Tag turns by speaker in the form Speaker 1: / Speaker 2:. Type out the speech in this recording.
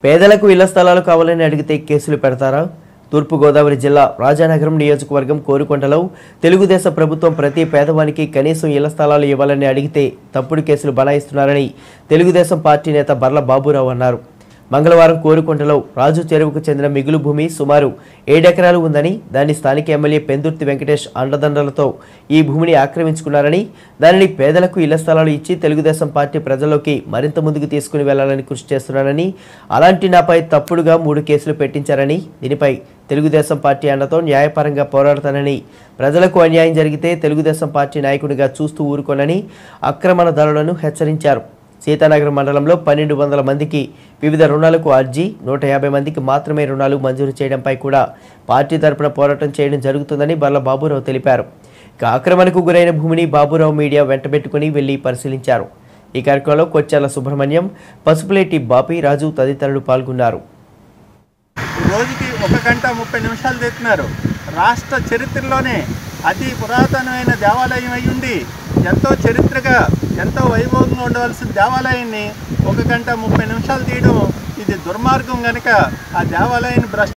Speaker 1: పేదలకు ఇళ్ల స్థలాలు కావాలని అడిగితే కేసులు పెడతారా తూర్పుగోదావరి జిల్లా రాజానగరం నియోజకవర్గం కోరుకొండలో తెలుగుదేశం ప్రభుత్వం ప్రతి పేదవానికి కనీసం ఇళ్ల స్థలాలు ఇవ్వాలని అడిగితే తప్పుడు కేసులు బనాయిస్తున్నారని తెలుగుదేశం పార్టీ నేత బర్ల బాబురావు అన్నారు మంగళవారం కోరుకొండలో రాజు చెరువుకు చెందిన మిగులు భూమి సుమారు ఏడెకరాలు ఉందని దాన్ని స్థానిక ఎమ్మెల్యే పెందుర్తి వెంకటేష్ అండదండలతో ఈ భూమిని ఆక్రమించుకున్నారని దానిని పేదలకు ఇళ్ల స్థలాలు ఇచ్చి తెలుగుదేశం పార్టీ ప్రజల్లోకి మరింత ముందుకు తీసుకుని వెళ్లాలని కృషి చేస్తున్నానని అలాంటి నాపై తప్పుడుగా మూడు కేసులు పెట్టించారని దీనిపై తెలుగుదేశం పార్టీ అండతో న్యాయపరంగా పోరాడతానని ప్రజలకు అన్యాయం జరిగితే తెలుగుదేశం పార్టీ నాయకుడిగా చూస్తూ ఊరుకోనని ఆక్రమణదారులను హెచ్చరించారు సీతానగరం మండలంలో పన్నెండు వందల మందికి వివిధ రుణాలకు అర్జీ నూట యాభై మందికి మాత్రమే రుణాలు మంజూరు చేయడంపై కూడా పార్టీ తరపున పోరాటం చేయడం జరుగుతుందని బర్ల బాబురావు తెలిపారు ఇక ఆక్రమణకు గురైన భూమిని బాబురావు మీడియా వెంటబెట్టుకుని వెళ్లి పరిశీలించారు ఈ కార్యక్రమంలో కొచ్చాల సుబ్రహ్మణ్యం పసుపులేటి బాపి రాజు తదితరులు పాల్గొన్నారు
Speaker 2: రోజుకి ఒక గంట ముప్పై నిమిషాలు తెస్తున్నారు రాష్ట్ర చరిత్రలోనే అతి పురాతనమైన దేవాలయం అయి ఉండి ఎంతో చరిత్రగా ఎంతో వైభవంగా ఉండవలసిన దేవాలయాన్ని ఒక గంట ముప్పై నిమిషాలు తీయడం ఇది దుర్మార్గం కనుక ఆ దేవాలయాన్ని భ్రష్ట